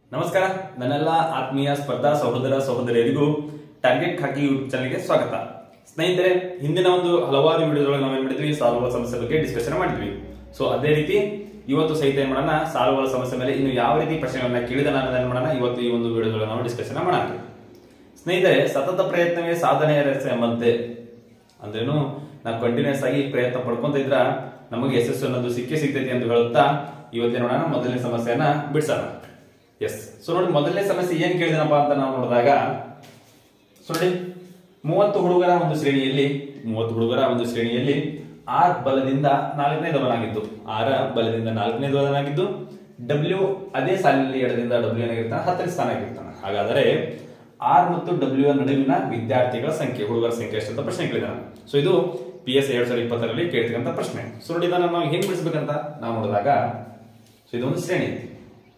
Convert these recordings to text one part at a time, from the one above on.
ನಮಸ್ಕಾರ ನನ್ನೆಲ್ಲ ಆತ್ಮೀಯ ಸ್ಪರ್ಧಾ ಸಹೋದರ ಸಹೋದರಿಯರಿಗೂ ಟಾರ್ಗೆಟ್ ಹಾಕಿ ಯೂಟ್ಯೂಬ್ ಚಾನಲ್ಗೆ ಸ್ವಾಗತ ಸ್ನೇಹಿತರೆ ಹಿಂದಿನ ಒಂದು ಹಲವಾರು ವಿಡಿಯೋದೊಳಗೆ ನಾವು ಏನ್ ಮಾಡಿದ್ವಿ ಸಾಲುಗಳ ಸಮಸ್ಯೆ ಬಗ್ಗೆ ಡಿಸ್ಕಷನ್ ಮಾಡಿದ್ವಿ ಸೊ ಅದೇ ರೀತಿ ಇವತ್ತು ಸಹಿತ ಏನ್ ಮಾಡೋಣ ಸಾಲುಗಳ ಸಮಸ್ಯೆ ಮೇಲೆ ಇನ್ನು ಯಾವ ರೀತಿ ಪ್ರಶ್ನೆಗಳನ್ನ ಕೇಳಿದ ನಾನು ಏನ್ ಮಾಡೋಣ ಇವತ್ತು ಈ ಒಂದು ವಿಡಿಯೋದೊಳಗೆ ನಾವು ಡಿಸ್ಕಷನ್ ಮಾಡೋಣ ಸ್ನೇಹಿತರೆ ಸತತ ಪ್ರಯತ್ನವೇ ಸಾಧನೆಯ ರಹಸ್ಯ ಎಂಬಂತೆ ಅಂದ್ರೇನು ನಾವು ಕಂಟಿನ್ಯೂಸ್ ಆಗಿ ಪ್ರಯತ್ನ ಪಡ್ಕೊಂತ ಇದ್ರ ನಮಗೆ ಯಶಸ್ಸು ಅನ್ನೋದು ಸಿಕ್ಕೇ ಸಿಗ್ತೈತಿ ಅಂತ ಹೇಳುತ್ತಾ ಇವತ್ತೇ ನೋಡೋಣ ಮೊದಲನೇ ಸಮಸ್ಯೆಯನ್ನ ಬಿಡ್ಸೋಣ ಎಸ್ ಸೊ ನೋಡಿ ಮೊದಲನೇ ಸಮಸ್ಯೆ ಏನ್ ಕೇಳಿದನಪ್ಪ ಅಂತ ನಾವು ನೋಡಿದಾಗ ಸೊ ನೋಡಿ ಮೂವತ್ತು ಹುಡುಗರ ಒಂದು ಶ್ರೇಣಿಯಲ್ಲಿ ಮೂವತ್ತು ಹುಡುಗರ ಒಂದು ಶ್ರೇಣಿಯಲ್ಲಿ ಆರ್ ಬಲದಿಂದ ನಾಲ್ಕನೇ ದವನಾಗಿದ್ದು ಆರ ಬಲದಿಂದ ನಾಲ್ಕನೇ ದವನಾಗಿದ್ದು ಡಬ್ಲ್ಯೂ ಅದೇ ಸಾಲಿನಲ್ಲಿ ಎಡದಿಂದ ಡಬ್ಲ್ಯೂ ಏನಾಗಿರ್ತಾನೆ ಹತ್ತನೇ ಸ್ಥಾನ ಆಗಿರ್ತಾನೆ ಹಾಗಾದರೆ ಆರ್ ಮತ್ತು ಡಬ್ಲ್ಯೂ ನಡುವಿನ ವಿದ್ಯಾರ್ಥಿಗಳ ಸಂಖ್ಯೆ ಹುಡುಗರ ಸಂಖ್ಯೆ ಎಷ್ಟು ಅಂತ ಪ್ರಶ್ನೆ ಕೇಳಿದಾನೆ ಸೊ ಇದು ಪಿ ಎಸ್ ಎರಡ್ ಸಾವಿರದ ಇಪ್ಪತ್ತರಲ್ಲಿ ಕೇಳ್ತಕ್ಕಂಥ ಪ್ರಶ್ನೆ ಸೊ ನೋಡಿ ಇದನ್ನ ನಾವು ಹೆಂಗ್ ಬಿಡಿಸ್ಬೇಕಂತ ನಾವು ನೋಡಿದಾಗ ಸೊ ಇದೊಂದು ಶ್ರೇಣಿ ಐತಿ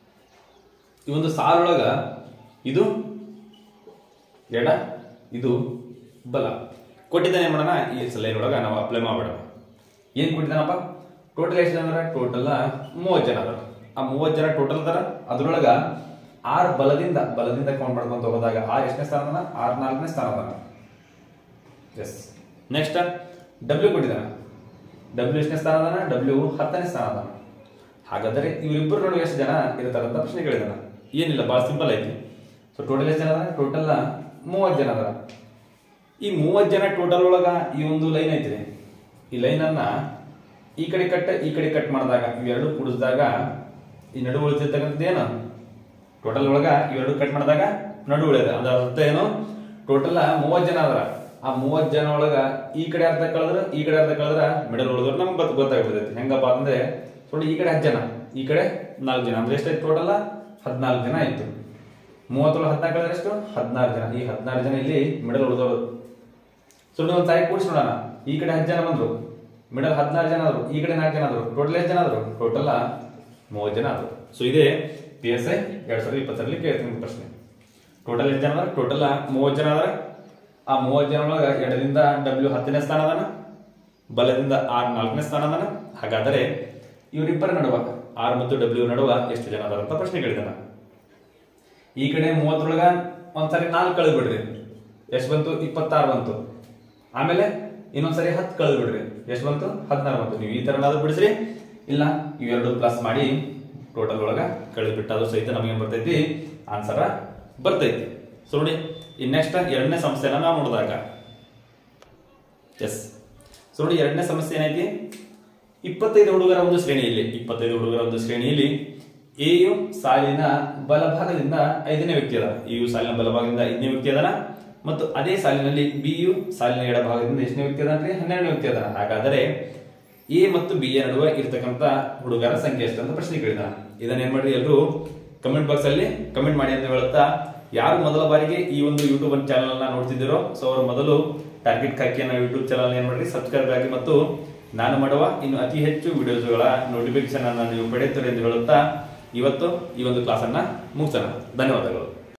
ಈ ಒಂದು ಸಾಲೊಳಗ ಇದು ಎಡ ಇದು ಬಲ ಕೊಟ್ಟಿದ್ದಾನೆ ಏನ್ ಮಾಡೋಣ ಈ ಲೈನ್ ಒಳಗ ನಾವು ಅಪ್ಲೈ ಮಾಡ್ಬೇಡ ಏನ್ ಕೊಟ್ಟಿದ್ದಾನಪ್ಪ ಟೋಟಲ್ ಎಷ್ಟು ಜನ ಅದಾರ ಟೋಟಲ್ ಮೂವತ್ತು ಜನ ಅದಾರ ಆ ಮೂವತ್ತು ಜನ ಟೋಟಲ್ ಅದಾರ ಅದ್ರೊಳಗ ಆರ್ ಬಲದಿಂದ ಬಲದಿಂದ ಕೌಂಟ್ ಮಾಡ್ಕೊಂತ ಹೋದಾಗ ಆರ್ ಎಷ್ಟನೇ ಸ್ಥಾನ ಅದಾನ ಆರ್ ನಾಲ್ಕನೇ ಸ್ಥಾನ ಅದಾನ ಎಸ್ ನೆಕ್ಸ್ಟ್ ಡಬ್ಲ್ಯೂ ಕೊಟ್ಟಿದ್ದಾನ ಡಬ್ಲ್ಯೂ ಎಷ್ಟನೇ ಸ್ಥಾನ ಅದಾನ ಡಬ್ಲ್ಯೂ ಹತ್ತನೇ ಸ್ಥಾನ ಅದಾನ ಹಾಗಾದರೆ ಇವರಿಬ್ಬರು ನಡುವೆ ಎಷ್ಟು ಜನ ಇರ್ತಾರ ಅಂತ ಪ್ರಶ್ನೆ ಕೇಳಿದಾನ ಏನಿಲ್ಲ ಬಹಳ ಸಿಂಪಲ್ ಐತಿ ಸೊ ಟೋಟಲ್ ಎಷ್ಟು ಜನ ಅದಾರ ಟೋಟಲ್ ಮೂವತ್ತು ಜನ ಅದಾರ ಈ ಮೂವತ್ತು ಜನ ಟೋಟಲ್ ಒಳಗ ಈ ಒಂದು ಲೈನ್ ಐತಿ ಈ ಲೈನ್ ಅನ್ನ ಈ ಕಡೆ ಕಟ್ ಈ ಕಡೆ ಕಟ್ ಮಾಡಿದಾಗ ಇವೆರಡು ಕೂಡಿಸಿದಾಗ ಈ ನಡು ಉಳಿದಿರ್ತಕ್ಕಂಥದ್ದು ಏನು ಟೋಟಲ್ ಒಳಗ ಇವೆರಡು ಕಟ್ ಮಾಡಿದಾಗ ನಡು ಉಳಿದ ಅದರ ಅರ್ಥ ಏನು ಟೋಟಲ್ ಮೂವತ್ತು ಜನ ಅದಾರ ಆ ಮೂವತ್ತು ಜನ ಒಳಗ ಈ ಕಡೆ ಅರ್ಧ ಕಳೆದ್ರ ಈ ಕಡೆ ಅರ್ಧ ಕಳೆದ್ರ ಮಿಡಲ್ ಉಳಿದ್ರು ನಮ್ಗೆ ಗೊತ್ತ ಗೊತ್ತಾಗ್ಬಿಡ್ತೈತಿ ಹೆಂಗಪ್ಪ ಅಂದ್ರೆ ನೋಡಿ ಈ ಕಡೆ ಹತ್ತು ಜನ ಈ ಕಡೆ ನಾಲ್ಕು ಜನ ಅಂದ್ರೆ ಎಷ್ಟಾಯ್ತು ಟೋಟಲ್ ಹದಿನಾಲ್ಕು ಜನ ಆಯ್ತು ಮೂವತ್ತೊಳಗೆ ಹದಿನಾಲ್ಕು ಕಳೆದ್ರೆ ಎಷ್ಟು ಹದಿನಾರು ಜನ ಈ ಹದಿನಾರು ಜನ ಇಲ್ಲಿ ಮಿಡಲ್ ಉಳಿದವರು ಸೊ ನೀವು ಒಂದು ತಾಯಿ ಕೂಡಿಸಿ ನೋಡೋಣ ಈ ಕಡೆ ಹತ್ತು ಜನ ಬಂದ್ರು ಮಿಡಲ್ ಹದಿನಾರು ಜನ ಆದ್ರು ಈ ಕಡೆ ನಾಲ್ಕು ಜನ ಆದ್ರು ಟೋಟಲ್ ಎಷ್ಟು ಜನ ಆದ್ರು ಟೋಟಲ್ ಮೂವತ್ತು ಜನ ಆದ್ರು ಸೊ ಇದೇ ಪಿ ಎಸ್ ಐ ಎರಡ್ ಸಾವಿರದ ಇಪ್ಪತ್ತರಲ್ಲಿ ಕೇಳ್ತೀನಿ ಪ್ರಶ್ನೆ ಟೋಟಲ್ ಎಷ್ಟು ಜನ ಅದಾರ ಟೋಟಲ್ ಮೂವತ್ತು ಜನ ಅದಾರ ಆ ಮೂವತ್ತು ಜನ ಒಳಗ ಎಡದಿಂದ ಡಬ್ಲ್ಯೂ ಹತ್ತನೇ ಸ್ಥಾನ ಅದಾನ ಬಲದಿಂದ ಆರ್ ನಾಲ್ಕನೇ ಸ್ಥಾನ ಅದಾನ ಹಾಗಾದರೆ ಇವರಿಬ್ಬರ ನಡುವ ಆರ್ ಮತ್ತು ಡಬ್ಲ್ಯೂ ನಡುವ ಎಷ್ಟು ಜನ ಅದಾರ ಅಂತ ಪ್ರಶ್ನೆ ಕೇಳಿದಾನ ಈ ಕಡೆ ಮೂವತ್ತರೊಳಗ ಒಂದ್ಸರಿ ನಾಲ್ಕು ಕಳೆದು ಬಿಡ್ರಿ ಎಷ್ಟು ಬಂತು ಇಪ್ಪತ್ತಾರು ಬಂತು ಆಮೇಲೆ ಇನ್ನೊಂದ್ಸರಿ ಹತ್ತು ಕಳೆದು ಬಿಡ್ರಿ ಎಷ್ಟು ಬಂತು ಹದಿನಾರು ಬಂತು ನೀವು ಈ ತರ ಬಿಡಿಸ್ರಿ ಇಲ್ಲ ಇವೆರಡು ಪ್ಲಸ್ ಮಾಡಿ ಟೋಟಲ್ ಒಳಗ ಕಳೆದು ಬಿಟ್ಟಾದ್ರು ಸಹಿತ ನಮಗೆ ಬರ್ತೈತಿ ಆನ್ಸರ್ ಬರ್ತೈತಿ ಸೊ ನೋಡಿ ಇನ್ ನೆಕ್ಸ್ಟ್ ಎರಡನೇ ಸಮಸ್ಯೆನ ನಾವು ನೋಡಿದಾಗ ಎಸ್ ಸೊ ನೋಡಿ ಎರಡನೇ ಸಮಸ್ಯೆ ಏನೈತಿ ಇಪ್ಪತ್ತೈದು ಹುಡುಗರ ಒಂದು ಶ್ರೇಣಿಯಲ್ಲಿ ಇಪ್ಪತ್ತೈದು ಹುಡುಗರ ಒಂದು ಶ್ರೇಣಿಯಲ್ಲಿ ಎಯು ಸಾಲಿನ ಬಲಭಾಗದಿಂದ ಐದನೇ ವ್ಯಕ್ತಿ ಅದ ಎಯು ಸಾಲಿನ ಬಲಭಾಗದಿಂದ ಐದನೇ ವ್ಯಕ್ತಿ ಅದನ ಮತ್ತು ಅದೇ ಸಾಲಿನಲ್ಲಿ ಬಿ ಯು ಸಾಲಿನ ಎಡಭಾಗದಿಂದ ಎಷ್ಟನೇ ವ್ಯಕ್ತಿ ಅದಾನ್ರಿ ಹನ್ನೆರಡನೇ ವ್ಯಕ್ತಿ ಅದಾನ ಹಾಗಾದರೆ ಎ ಮತ್ತು ಬಿ ಯ ನಡುವೆ ಇರತಕ್ಕಂತ ಹುಡುಗರ ಸಂಖ್ಯೆ ಎಷ್ಟು ಅಂತ ಪ್ರಶ್ನೆ ಕೇಳಿದಾನ ಇದನ್ನ ಏನ್ ಮಾಡ್ರಿ ಎಲ್ಲರೂ ಕಮೆಂಟ್ ಬಾಕ್ಸ್ ಅಲ್ಲಿ ಕಮೆಂಟ್ ಮಾಡಿ ಅಂತ ಹೇಳುತ್ತಾ ಯಾರು ಮೊದಲ ಬಾರಿಗೆ ಈ ಒಂದು ಯೂಟ್ಯೂಬ್ ಚಾನಲ್ ಅನ್ನ ನೋಡ್ತಿದ್ದೀರೋ ಸೊ ಅವರು ಮೊದಲು ಟಾರ್ಗೆಟ್ ಕಾಕಿ ಅನ್ನೋ ಯೂಟ್ಯೂಬ್ ಚಾನಲ್ ಏನ್ ಮಾಡ್ರಿ ಸಬ್ಸ್ಕ್ರೈಬ್ ಆಗಿ ಮತ್ತು ನಾನು ಮಾಡುವ ಇನ್ನು ಅತಿ ಹೆಚ್ಚು ವಿಡಿಯೋಸ್ಗಳ ನೋಟಿಫಿಕೇಶನ್ ಅನ್ನು ನೀವು ಪಡೆಯುತ್ತೀರಿ ಎಂದು ಹೇಳುತ್ತಾ ಇವತ್ತು ಈ ಒಂದು ಕ್ಲಾಸ್ ಅನ್ನ ಮುಗಿಸೋಣ ಧನ್ಯವಾದಗಳು